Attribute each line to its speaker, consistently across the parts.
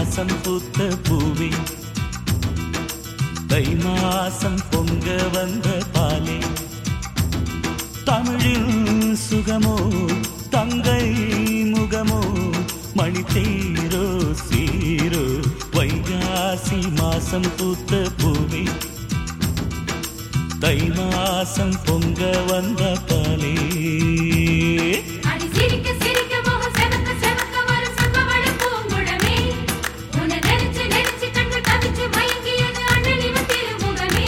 Speaker 1: மாசம் பூத்த பூவே தை மாசம் பொங்க வந்த பாலே தமிழில் சுகமோ தங்கை முகமோ மணி தேரோ சீரோ வைகாசி மாசம் பூத்த பூவே தை மாசம் பொங்க வந்த பாலே
Speaker 2: அடி சிரிக்க சிரிக்க முகம் செவக்க செவக்க வரும் சங்கவள பூங்குழமே உன்னை நெரிச்சு நெரிச்சு கண்டு தவிச்சு மயங்கியது அண்ணன் இவன் திருமுகமே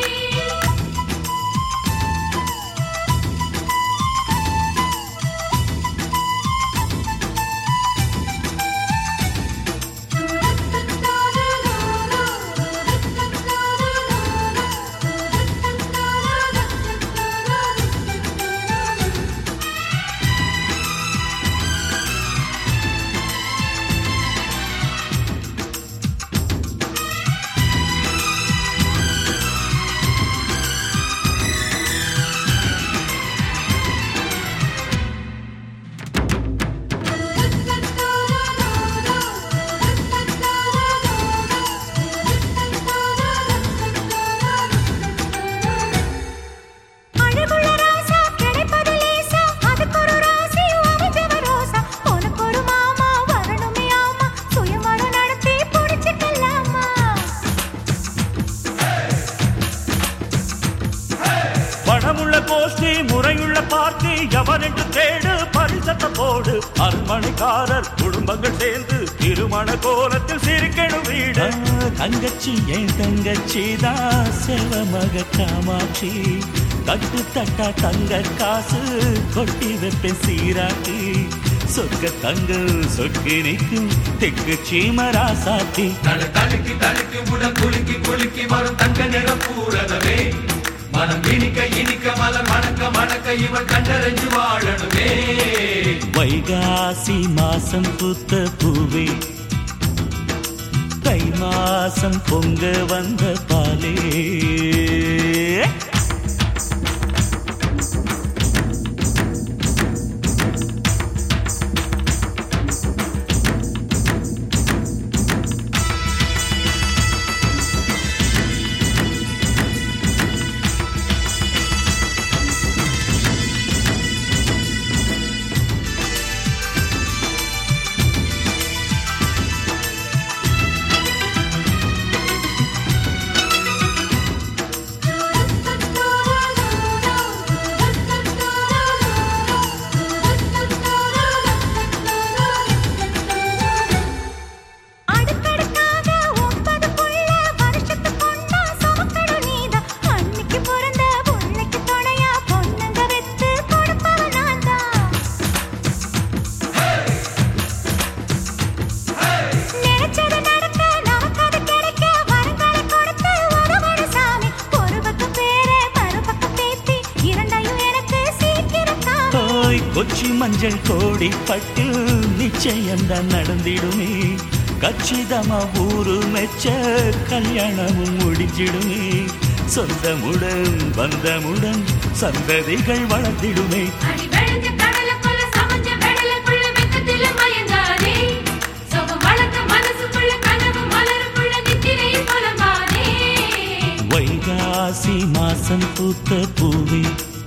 Speaker 3: அழகுள்ள ராசா கிடைப்பது லேசா அதுக்கு ஒரு ராசி அமைஞ்சவ ரோசா உனக்கு ஒரு மாமா வரணுமே ஆமா சுயமரம் நடத்தி புடிச்சுக்கலாமா
Speaker 1: பணமுள்ள கோஷ்டி முறையுள்ள பார்ட்டி எவரென்று தேடு பரிசத்த போடு அரண்மனைக்காரர் குடும்பங்கள் சேர்ந்து திருமண கோலத்தில் சிரிக்கணும் வீடு தங்கச்சி என் தங்கச்சி தான் செல்வமக காமாட்சி தட்டு தட்டா தங்க காசு கொட்டி வைப்பேன் சீராட்டி சொக்க தங்க சொக்கி நிற்கும் தெக்கு சீமரா சாத்தி
Speaker 4: தலை தழுக்கி தழுக்கி உடல் குலுக்கி குலுக்கி வரும் தங்க நிற பூரதமே மனம் இனிக்க இனிக்க மலர் மணக்க மணக்க இவன் கண்டறிஞ்சு வாழணுமே
Speaker 1: வைகாசி மாசம் பூத்த பூவே தை மாசம் பொங்க வந்த பாலே
Speaker 3: அடுக்கடுக்காக ஒன்பது புள்ள வருஷத்து பொண்ணா சுமக்கணும் நீதான் அன்னைக்கு பிறந்த புள்ளைக்கு துணையா பொண்ணுங்க வெத்து கொடுப்பவ நான் தான் நினைச்சது நடக்க நமக்கு அது கிடைக்க வரங்களை கொடுத்து உதவடு சாமி ஒரு பக்கம் பேரு மறுபக்கம் பேத்தி இரண்டையும் எனக்கு சீக்கிரம் காமி
Speaker 1: ஓய் கொச்சி மஞ்சள் கோடி பட்டு நிச்சயம்தான் நடந்திடுமே கச்சிதமா ஊரு மெச்ச கல்யாணமும் முடிஞ்சிடுமே சொந்தமுடன் பந்தமுடன் சந்ததிகள் வளர்ந்திடுமே
Speaker 2: அடி வெளுஞ்ச கடலுக்குள்ள சமைஞ்ச வெடலுக்குள்ள வெக்கத்தில மயங்காதே சுகம் வளர்த்த மனசுக்குள்ள கனவு மலருக்குள்ள நித்திரையில் புலம்பாதே
Speaker 1: வைகாசி மாசம் பூத்த பூவே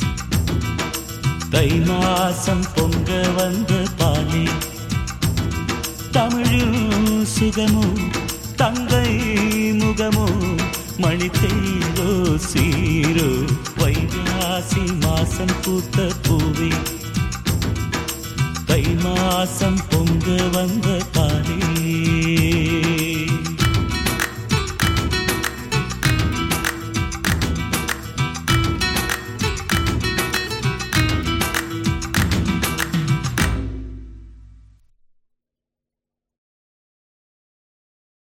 Speaker 1: தை மாசம் பொங்க வந்த பாலே தமிழில் சுகமோ தங்கை முகமோ மணி தேரோ சீரோ வைகாசி மாசம் பூத்த பூவே தை மாசம் பொங்க வந்த பாலே